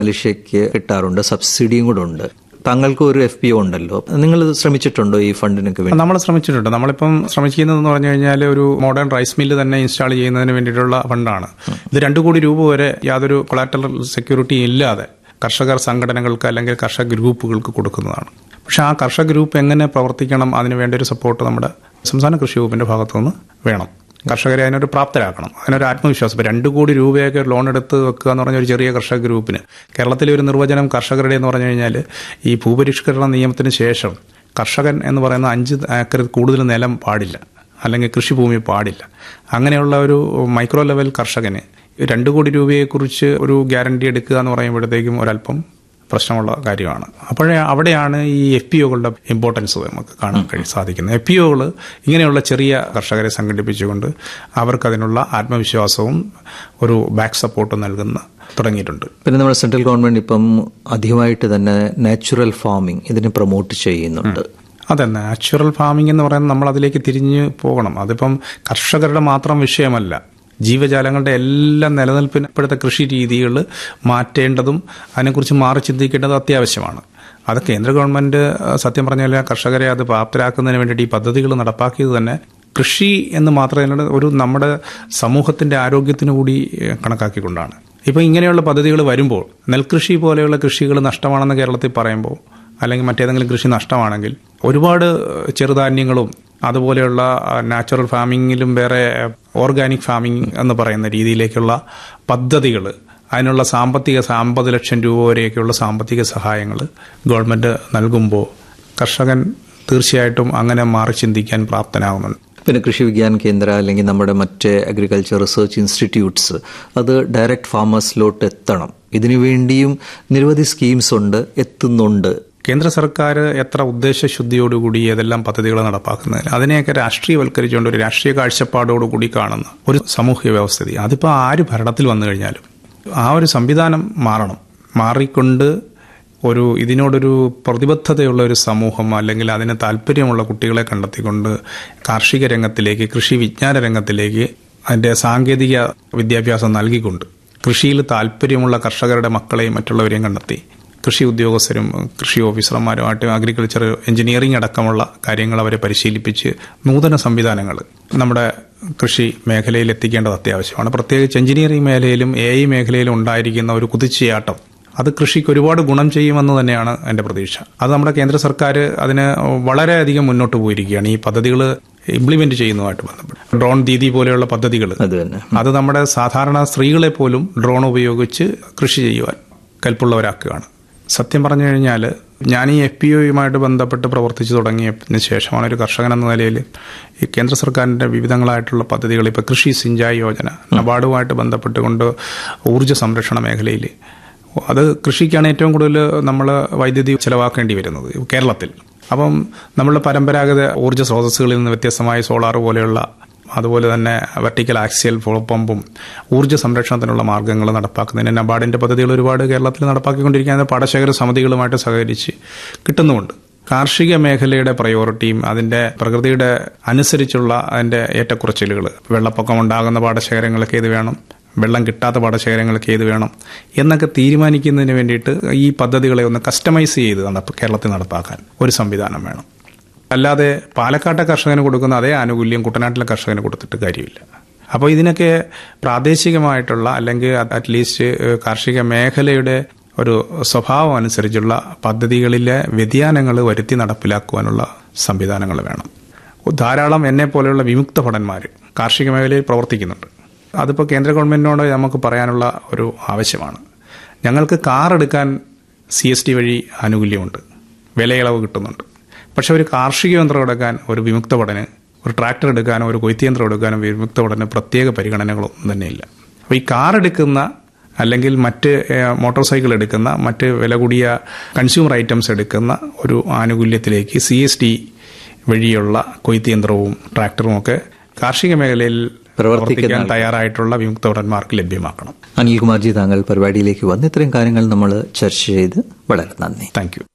പലിശയ്ക്ക് കിട്ടാറുണ്ട് സബ്സിഡിയും കൂടെ ഉണ്ട് താങ്കൾക്ക് ഒരു എഫ് പി ഒ ഉണ്ടല്ലോ നിങ്ങൾ ശ്രമിച്ചിട്ടുണ്ടോ ഈ ഫണ്ടിനൊക്കെ വേണ്ടി നമ്മൾ ശ്രമിച്ചിട്ടുണ്ട് നമ്മളിപ്പം ശ്രമിക്കുന്നതെന്ന് പറഞ്ഞു കഴിഞ്ഞാൽ ഒരു മോഡേൺ റൈസ് മില്ല് തന്നെ ഇൻസ്റ്റാൾ ചെയ്യുന്നതിന് വേണ്ടിയിട്ടുള്ള ഫണ്ടാണ് ഇത് രണ്ടു കോടി രൂപ വരെ യാതൊരു കൊളാറ്ററൽ സെക്യൂരിറ്റി ഇല്ലാതെ കർഷകർ സംഘടനകൾക്ക് അല്ലെങ്കിൽ കർഷക ഗ്രൂപ്പുകൾക്ക് കൊടുക്കുന്നതാണ് പക്ഷെ ആ കർഷക ഗ്രൂപ്പ് എങ്ങനെ പ്രവർത്തിക്കണം അതിന് വേണ്ട ഒരു സപ്പോർട്ട് നമ്മുടെ സംസ്ഥാന കൃഷി വകുപ്പിന്റെ ഭാഗത്തുനിന്ന് വേണം കർഷകരെ അതിനൊരു പ്രാപ്തരാക്കണം അതിനൊരു ആത്മവിശ്വാസം ഇപ്പം രണ്ട് കോടി രൂപയൊക്കെ ലോൺ എടുത്ത് വെക്കുക എന്ന് പറഞ്ഞ ഒരു ചെറിയ കർഷക ഗ്രൂപ്പിന് കേരളത്തിലെ ഒരു നിർവചനം കർഷകരുടെ എന്ന് പറഞ്ഞു കഴിഞ്ഞാൽ ഈ ഭൂപരിഷ്കരണ നിയമത്തിന് ശേഷം കർഷകൻ എന്ന് പറയുന്ന അഞ്ച് ഏക്കർ കൂടുതൽ നിലം പാടില്ല അല്ലെങ്കിൽ കൃഷിഭൂമി പാടില്ല അങ്ങനെയുള്ള ഒരു മൈക്രോ ലെവൽ കർഷകന് രണ്ട് കോടി രൂപയെക്കുറിച്ച് ഒരു ഗ്യാരണ്ടി എടുക്കുക എന്ന് പറയുമ്പോഴത്തേക്കും ഒരല്പം പ്രശ്നമുള്ള കാര്യമാണ് അപ്പോഴേ അവിടെയാണ് ഈ എഫ് പി ഒകളുടെ ഇമ്പോർട്ടൻസ് നമുക്ക് കാണാൻ കഴിയും സാധിക്കുന്നത് എഫ് പി ഒകൾ ഇങ്ങനെയുള്ള ചെറിയ കർഷകരെ സംഘടിപ്പിച്ചുകൊണ്ട് അവർക്കതിനുള്ള ആത്മവിശ്വാസവും ഒരു ബാക്ക് സപ്പോർട്ടും നൽകുന്ന തുടങ്ങിയിട്ടുണ്ട് പിന്നെ നമ്മുടെ സെൻട്രൽ ഗവൺമെന്റ് ഇപ്പം അധികമായിട്ട് തന്നെ നാച്ചുറൽ ഫാമിംഗ് ഇതിനെ പ്രൊമോട്ട് ചെയ്യുന്നുണ്ട് അതെ നാച്ചുറൽ ഫാമിംഗ് എന്ന് പറയുന്നത് നമ്മൾ അതിലേക്ക് തിരിഞ്ഞു പോകണം അതിപ്പം കർഷകരുടെ മാത്രം വിഷയമല്ല ജീവജാലങ്ങളുടെ എല്ലാം നിലനിൽപ്പിന് ഇപ്പോഴത്തെ കൃഷി രീതികൾ മാറ്റേണ്ടതും അതിനെക്കുറിച്ച് മാറി ചിന്തിക്കേണ്ടതും അത്യാവശ്യമാണ് അത് കേന്ദ്ര ഗവൺമെന്റ് അഹ് സത്യം പറഞ്ഞാൽ കർഷകരെ അത് പ്രാപ്തരാക്കുന്നതിന് വേണ്ടിയിട്ട് ഈ പദ്ധതികൾ നടപ്പാക്കിയത് തന്നെ കൃഷി എന്ന് മാത്രമല്ല ഒരു നമ്മുടെ സമൂഹത്തിന്റെ ആരോഗ്യത്തിന് കൂടി ഏഹ്, കണക്കാക്കിക്കൊണ്ടാണ് ഇപ്പം ഇങ്ങനെയുള്ള പദ്ധതികൾ വരുമ്പോൾ നെൽകൃഷി പോലെയുള്ള കൃഷികൾ നഷ്ടമാണെന്ന് കേരളത്തിൽ പറയുമ്പോൾ അല്ലെങ്കിൽ മറ്റേതെങ്കിലും കൃഷി നഷ്ടമാണെങ്കിൽ ഒരുപാട് ചെറുധാന്യങ്ങളും അതുപോലെയുള്ള നാച്ചുറൽ ഫാമിങ്ങിലും വേറെ ഓർഗാനിക് ഫാമിംഗ് എന്ന് പറയുന്ന രീതിയിലേക്കുള്ള പദ്ധതികൾ അതിനുള്ള സാമ്പത്തിക അമ്പത് ലക്ഷം രൂപ വരെയൊക്കെയുള്ള സാമ്പത്തിക സഹായങ്ങൾ ഗവൺമെന്റ് നൽകുമ്പോൾ കർഷകൻ തീർച്ചയായിട്ടും അങ്ങനെ മാറി ചിന്തിക്കാൻ പ്രാപ്തനാകുന്നുണ്ട് പിന്നെ കൃഷി വിജ്ഞാൻ കേന്ദ്ര അല്ലെങ്കിൽ നമ്മുടെ മറ്റ് അഗ്രികൾച്ചർ റിസർച്ച് ഇൻസ്റ്റിറ്റ്യൂട്ട്സ് അത് ഡയറക്റ്റ് ഫാമേഴ്സിലോട്ട് എത്തണം ഇതിനു വേണ്ടിയും നിരവധി സ്കീംസ് ഉണ്ട് എത്തുന്നുണ്ട് കേന്ദ്ര സർക്കാർ എത്ര ഉദ്ദേശശുദ്ധിയോടുകൂടി ഏതെല്ലാം പദ്ധതികൾ നടപ്പാക്കുന്നതിന് അതിനെയൊക്കെ രാഷ്ട്രീയവൽക്കരിച്ചുകൊണ്ട് ഒരു രാഷ്ട്രീയ കാഴ്ചപ്പാടോടുകൂടി കാണുന്ന ഒരു സാമൂഹ്യ വ്യവസ്ഥിതി അതിപ്പോൾ ആര് ഭരണത്തിൽ വന്നു കഴിഞ്ഞാലും ആ ഒരു സംവിധാനം മാറണം മാറിക്കൊണ്ട് ഒരു ഇതിനോടൊരു പ്രതിബദ്ധതയുള്ള ഒരു സമൂഹം അല്ലെങ്കിൽ അതിന് താല്പര്യമുള്ള കുട്ടികളെ കണ്ടെത്തിക്കൊണ്ട് കാർഷിക രംഗത്തിലേക്ക് കൃഷി വിജ്ഞാന രംഗത്തിലേക്ക് അതിൻ്റെ സാങ്കേതിക വിദ്യാഭ്യാസം നൽകിക്കൊണ്ട് കൃഷിയിൽ താല്പര്യമുള്ള കർഷകരുടെ മക്കളെയും മറ്റുള്ളവരെയും കണ്ടെത്തി കൃഷി ഉദ്യോഗസ്ഥരും കൃഷി ഓഫീസർമാരുമായിട്ട് അഗ്രികൾച്ചർ എഞ്ചിനീയറിംഗ് അടക്കമുള്ള കാര്യങ്ങൾ അവരെ പരിശീലിപ്പിച്ച് നൂതന സംവിധാനങ്ങൾ നമ്മുടെ കൃഷി മേഖലയിൽ എത്തിക്കേണ്ടത് അത്യാവശ്യമാണ് പ്രത്യേകിച്ച് എഞ്ചിനീയറിംഗ് മേഖലയിലും എ ഐ മേഖലയിലും ഉണ്ടായിരിക്കുന്ന ഒരു കുതിച്ചുചാട്ടം അത് കൃഷിക്ക് ഒരുപാട് ഗുണം ചെയ്യുമെന്ന് തന്നെയാണ് എൻ്റെ പ്രതീക്ഷ അത് നമ്മുടെ കേന്ദ്ര സർക്കാർ അതിന് വളരെയധികം മുന്നോട്ട് പോയിരിക്കുകയാണ് ഈ പദ്ധതികൾ ഇംപ്ലിമെന്റ് ചെയ്യുന്നതുമായിട്ട് ബന്ധപ്പെട്ട് ഡ്രോൺ ദീദി പോലെയുള്ള പദ്ധതികൾ അത് തന്നെ അത് നമ്മുടെ സാധാരണ സ്ത്രീകളെ പോലും ഡ്രോൺ ഉപയോഗിച്ച് കൃഷി ചെയ്യുവാൻ കൽപ്പുള്ളവരാക്കുകയാണ് സത്യം പറഞ്ഞു കഴിഞ്ഞാൽ ഞാൻ ഈ എഫ് പി ഒയുമായിട്ട് ബന്ധപ്പെട്ട് പ്രവർത്തിച്ചു തുടങ്ങിയതിന് ശേഷമാണ് ഒരു കർഷകൻ എന്ന നിലയിൽ ഈ കേന്ദ്ര സർക്കാരിൻ്റെ വിവിധങ്ങളായിട്ടുള്ള പദ്ധതികൾ ഇപ്പോൾ കൃഷി സിഞ്ചായി യോജന നബാർഡുമായിട്ട് ബന്ധപ്പെട്ടുകൊണ്ട് ഊർജ്ജ സംരക്ഷണ മേഖലയിൽ അത് കൃഷിക്കാണ് ഏറ്റവും കൂടുതൽ നമ്മൾ വൈദ്യുതി ചെലവാക്കേണ്ടി വരുന്നത് കേരളത്തിൽ അപ്പം നമ്മളുടെ പരമ്പരാഗത ഊർജ്ജ സ്രോതസ്സുകളിൽ നിന്ന് വ്യത്യസ്തമായ സോളാർ പോലെയുള്ള അതുപോലെ തന്നെ വെർട്ടിക്കൽ ആക്സിയൽ പമ്പും ഊർജ്ജ സംരക്ഷണത്തിനുള്ള മാർഗ്ഗങ്ങൾ നടപ്പാക്കുന്നതിന് നബാർഡിന്റെ പദ്ധതികൾ ഒരുപാട് കേരളത്തിൽ നടപ്പാക്കിക്കൊണ്ടിരിക്കുന്ന പാടശേഖര സമിതികളുമായിട്ട് സഹകരിച്ച് കിട്ടുന്നുമുണ്ട് കാർഷിക മേഖലയുടെ പ്രയോറിറ്റിയും അതിന്റെ പ്രകൃതിയുടെ അനുസരിച്ചുള്ള അതിന്റെ ഏറ്റക്കുറച്ചിലുകൾ വെള്ളപ്പൊക്കം ഉണ്ടാകുന്ന പാടശേഖരങ്ങൾക്ക് ഏത് വേണം വെള്ളം കിട്ടാത്ത പാടശേഖരങ്ങൾക്ക് ഏത് വേണം എന്നൊക്കെ തീരുമാനിക്കുന്നതിന് വേണ്ടിയിട്ട് ഈ പദ്ധതികളെ ഒന്ന് കസ്റ്റമൈസ് ചെയ്ത് നടപ്പ- കേരളത്തിൽ നടപ്പാക്കാൻ ഒരു സംവിധാനം വേണം അല്ലാതെ പാലക്കാട്ടെ കർഷകന് കൊടുക്കുന്ന അതേ ആനുകൂല്യം കുട്ടനാട്ടിലെ കർഷകന് കൊടുത്തിട്ട് കാര്യമില്ല അപ്പോൾ ഇതിനൊക്കെ പ്രാദേശികമായിട്ടുള്ള അല്ലെങ്കിൽ അറ്റ്ലീസ്റ്റ് കാർഷിക മേഖലയുടെ ഒരു സ്വഭാവം അനുസരിച്ചുള്ള പദ്ധതികളിലെ വ്യതിയാനങ്ങൾ വരുത്തി നടപ്പിലാക്കുവാനുള്ള സംവിധാനങ്ങൾ വേണം ധാരാളം എന്നെ പോലെയുള്ള വിമുക്ത ഭടന്മാർ കാർഷിക മേഖലയിൽ പ്രവർത്തിക്കുന്നുണ്ട് അതിപ്പോൾ കേന്ദ്ര ഗവൺമെന്റിനോട് നമുക്ക് പറയാനുള്ള ഒരു ആവശ്യമാണ് ഞങ്ങൾക്ക് കാർ എടുക്കാൻ സി എസ് ടി വഴി ആനുകൂല്യമുണ്ട് വിലയിളവ് കിട്ടുന്നുണ്ട് പക്ഷെ ഒരു കാർഷിക യന്ത്രം എടുക്കാൻ ഒരു വിമുക്ത ഭടന് ഒരു ട്രാക്ടർ എടുക്കാനോ ഒരു കൊയ്ത്തിയന്ത്രം എടുക്കാനോ വിമുക്ത ഭടന് പ്രത്യേക പരിഗണനകളൊന്നും തന്നെയില്ല അപ്പോൾ ഈ കാർ എടുക്കുന്ന അല്ലെങ്കിൽ മറ്റ് ഏഹ്, മോട്ടോർ സൈക്കിൾ എടുക്കുന്ന മറ്റ് വില കൂടിയ കൺസ്യൂമർ ഐറ്റംസ് എടുക്കുന്ന ഒരു ആനുകൂല്യത്തിലേക്ക് സി എസ് ടി വഴിയുള്ള കൊയ്ത്തിയന്ത്രവും ട്രാക്ടറും ഒക്കെ കാർഷിക മേഖലയിൽ പ്രവർത്തിക്കാൻ തയ്യാറായിട്ടുള്ള വിമുക്ത ഭടന്മാർക്ക് ലഭ്യമാക്കണം അനിൽകുമാർജി താങ്കൾ പരിപാടിയിലേക്ക് വന്ന് ഇത്രയും കാര്യങ്ങൾ നമ്മൾ ചർച്ച ചെയ്ത് വളരെ നന്ദി താങ്ക് യു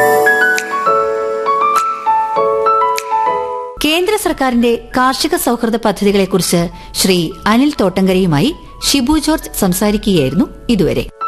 കേന്ദ്ര സർക്കാരിന്റെ കാർഷിക സൗഹൃദ പദ്ധതികളെക്കുറിച്ച് ശ്രീ അനിൽ തോട്ടങ്കരയുമായി ഷിബു ജോർജ് സംസാരിക്കുകയായിരുന്നു ഇതുവരെ